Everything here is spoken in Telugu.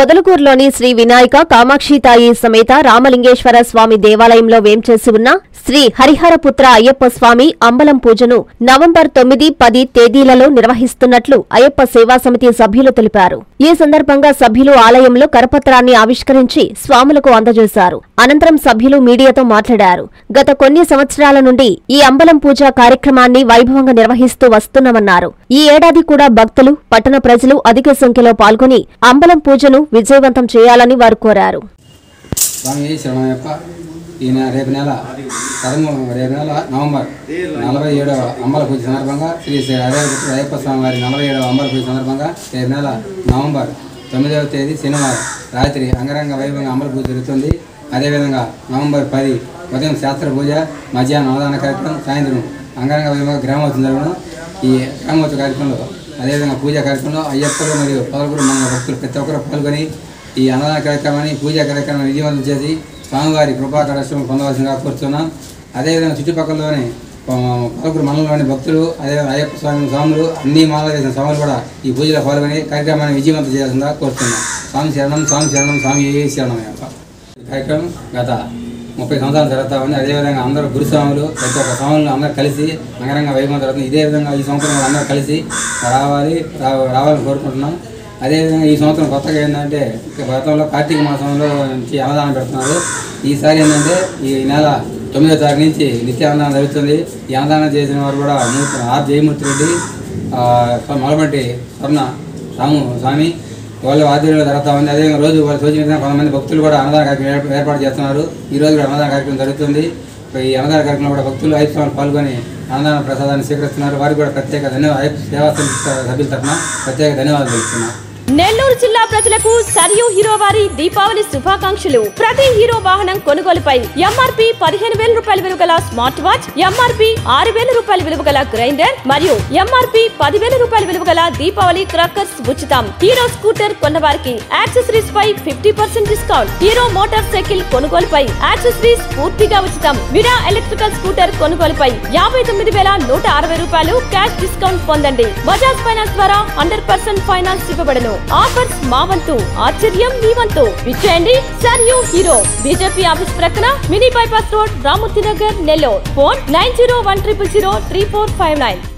పొదలకూరులోని శ్రీ వినాయక కామాక్షితాయి సమేత రామలింగేశ్వర స్వామి దేవాలయంలో వేంచేసి ఉన్న శ్రీ హరిహరపుత్ర అయ్యప్ప స్వామి అంబలం పూజను నవంబర్ తొమ్మిది పది తేదీలలో నిర్వహిస్తున్నట్లు అయ్యప్ప సేవా సమితి సభ్యులు తెలిపారు ఈ సందర్భంగా సభ్యులు ఆలయంలో కరపత్రాన్ని ఆవిష్కరించి స్వాములకు అందజేశారు అనంతరం సభ్యులు మీడియాతో మాట్లాడారు గత కొన్ని సంవత్సరాల నుండి ఈ అంబలం పూజ కార్యక్రమాన్ని వైభవంగా నిర్వహిస్తూ వస్తున్నామన్నారు ఈ ఏడాది కూడా భక్తులు పట్టణ ప్రజలు అధిక సంఖ్యలో పాల్గొని అంబలం పూజను విజయవంతం చేయాలని వారు కోరారు స్వామి శరణయ్యప్ప ఈయన రేపు నెల పదమూడు రేపు నెల నవంబర్ నలభై ఏడవ అంబల పూజ సందర్భంగా శ్రీ శ్రీ హరిహరపుత్ర అయ్యప్ప స్వామి వారి నలభై ఏడవ అంబల పూజ సందర్భంగా రేపు నెల నవంబర్ తొమ్మిదవ తేదీ శనివారం రాత్రి అంగరంగ వైభవంగా అంబల పూజ జరుగుతుంది అదేవిధంగా నవంబర్ పది ఉదయం శాస్త్ర పూజ మధ్యాహ్నం అవధాన కార్యక్రమం సాయంత్రం అంగరంగ వైభవంగా గ్రామోత్సవం జరగడం ఈ గ్రామోత్సవ కార్యక్రమంలో అదేవిధంగా పూజా కార్యక్రమంలో అయ్యప్పలు మరియు పదకొండు మన భక్తులు ప్రతి ఒక్కరు పాల్గొని ఈ అన్నదాన కార్యక్రమాన్ని పూజా కార్యక్రమాన్ని విజయవంతం చేసి స్వామివారి కృపా కటాక్షం పొందవలసిందిగా కోరుతున్నాం అదేవిధంగా చుట్టుపక్కలలోని ఆ, పలువురు మండలంలోని భక్తులు అదేవిధంగా అయ్యప్ప స్వామి స్వాములు అన్ని మాలలు వేసిన స్వాములు కూడా ఈ పూజలో పాల్గొని కార్యక్రమాన్ని విజయవంతం చేయాల్సిందిగా కోరుతున్నాం స్వామి శరణం స్వామి శరణం స్వామి ఏ శరణం అయ్యప్ప ఈ కార్యక్రమం గత ముప్పై సంవత్సరాలు జరుగుతా ఉంది అదేవిధంగా అందరూ గురుస్వాములు ప్రతి ఒక్క స్వాములు అందరూ కలిసి అంగరంగ వైభవం జరుగుతుంది ఇదే విధంగా ఈ సంవత్సరం కూడా అందరూ కలిసి రావాలి రా- రావాలని కోరుకుంటున్నాం అదేవిధంగా ఈ సంవత్సరం కొత్తగా ఏంటంటే ఇక గతంలో కార్తీక మాసంలో నుంచి అన్నదానం పెడుతున్నారు ఈసారి ఏంటంటే ఈ నెల తొమ్మిదో తారీఖు నుంచి నిత్య అన్నదానం జరుగుతుంది ఈ అన్నదానం చేసిన వారు కూడా మూర్తి ఆర్ జయమూర్తి రెడ్డి ఆ, మొలబంటి స్వర్ణ రాము స్వామి వాళ్ళ ఆధ్వర్యంలో జరుగుతూ ఉంది అదేవిధంగా రోజు వాళ్ళు సూచన విధంగా కొంతమంది భక్తులు కూడా అన్నదాన కార్యక్రమం ఏర్ప- ఏర్పాటు చేస్తున్నారు ఈ రోజు కూడా అన్నదాన కార్యక్రమం జరుగుతుంది ఈ అన్నదాన కార్యక్రమంలో కూడా భక్తులు ఐదు సంవత్సరాలు పాల్గొని అన్నదాన ప్రసాదాన్ని స్వీకరిస్తున్నారు వారికి కూడా ప్రత్యేక ధన్యవాదాలు సేవా సమితి సభ్యుల తరఫున ప్రత్యేక ధన్యవాదాలు తెలుపుతున్నాను నెల్లూరు జిల్లా ప్రజలకు సరియు హీరో వారి దీపావళి శుభాకాంక్షలు ప్రతి హీరో వాహనం కొనుగోలుపై ఎంఆర్పి పదిహేను వేల రూపాయల విలువ గల స్మార్ట్ వాచ్ ఎంఆర్పి ఆరు వేల రూపాయల విలువ గల గ్రైండర్ మరియు ఎంఆర్పి పదివేల రూపాయల విలువ గల దీపావళి క్రాకర్స్ ఉచితం హీరో స్కూటర్ కొన్నవారికి యాక్సెసరీస్ పై fifty percent discount Hero motorcycle కొనుగోలుపై యాక్సెసరీస్ పూర్తిగా ఉచితం విరా ఎలక్ట్రికల్ స్కూటర్ కొనుగోలుపై యాభై తొమ్మిది వేల నూట అరవై రూపాయలు క్యాష్ డిస్కౌంట్ పొందండి బజాజ్ ఫైనాన్స్ ద్వారా హండ్రెడ్ పర్సెంట్ ఫైనాన్స్ ఇవ్వబడను ఆఫర్స్ మా వంతు ఆశ్చర్యం మీ వంతు విచ్చేయండి సర్ యూ హీరో బీజేపీ ఆఫీస్ ప్రక్కన mini bypass road Ramurthy Nagar Nellore phone nine zero one triple zero three four five nine